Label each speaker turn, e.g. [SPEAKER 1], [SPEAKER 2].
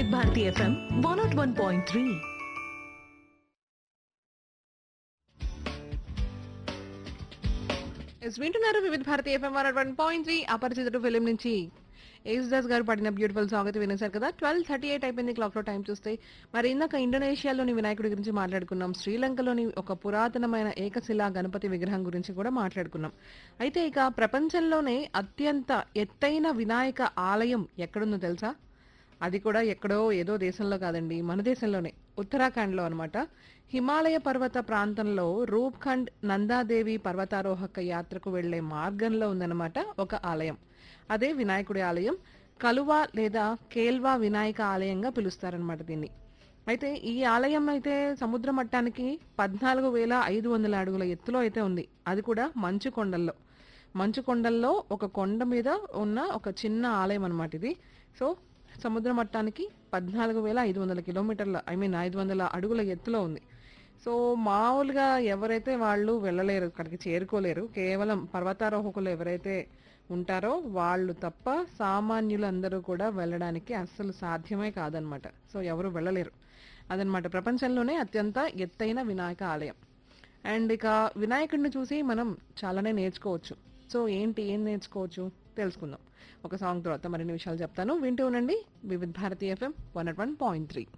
[SPEAKER 1] వివిధ Bharati FM one naught one point three
[SPEAKER 2] ఎస్ వింటున్నారు Vividh Bharati FM one one point three Aparichitudu film నుంచి యేసుదాస్ గారు పాడిన బ్యూటిఫుల్ సాంగ్ అయితే వినేశారు కదా ట్వెల్వ్ థర్టీ ఎయిట్ అయిపోయింది క్లాక్ లో టైం చూస్తే మరి ఇందాక ఇండోనేషియాలోని వినాయకుడి గురించి మాట్లాడుకున్నాం శ్రీలంకలోని ఒక పురాతనమైన ఏకశిలా గణపతి విగ్రహం గురించి కూడా మాట్లాడుకున్నాం అయితే ఇక ప్రపంచంలోనే అత్యంత ఎత్తైన వినాయక ఆలయం ఎక్కడుందో తెలుసా అది కూడా ఎక్కడో ఏదో దేశంలో కాదండి మన దేశంలోనే ఉత్తరాఖండ్లో అన్నమాట హిమాలయ పర్వత ప్రాంతంలో రూప్ఖండ్ నందాదేవి పర్వతారోహక యాత్రకు వెళ్లే మార్గంలో ఉందన్నమాట ఒక ఆలయం అదే వినాయకుడి ఆలయం కలువా లేదా కేల్వా వినాయక ఆలయంగా పిలుస్తారనమాట దీన్ని అయితే ఈ ఆలయం అయితే సముద్ర మట్టానికి పద్నాలుగు వేల ఐదు వందల అడుగుల ఎత్తులో అయితే ఉంది అది కూడా మంచు కొండల్లో మంచు కొండల్లో ఒక కొండ మీద ఉన్న ఒక చిన్న ఆలయం అన్నమాట ఇది సో సముద్ర మట్టానికి పద్నాలుగు వేల ఐదు వందల కిలోమీటర్ల ఐ మీన్ ఐదు వందల అడుగుల ఎత్తులో ఉంది సో మామూలుగా ఎవరైతే వాళ్ళు వెళ్ళలేరు అక్కడికి చేరుకోలేరు కేవలం పర్వతారోహకులు ఎవరైతే ఉంటారో వాళ్ళు తప్ప సామాన్యులందరూ కూడా వెళ్ళడానికి అస్సలు సాధ్యమే కాదనమాట సో ఎవరు వెళ్ళలేరు అదనమాట ప్రపంచంలోనే అత్యంత ఎత్తైన వినాయక ఆలయం అండ్ ఇక వినాయకుడిని చూసి మనం చాలానే నేర్చుకోవచ్చు సో ఏంటి ఏం నేర్చుకోవచ్చు తెలుసుకుందాం ఒక సాంగ్ తర్వాత మరిన్ని విషయాలు చెప్తాను వింటూ ఉండండి Vividh Bharati FM one one point three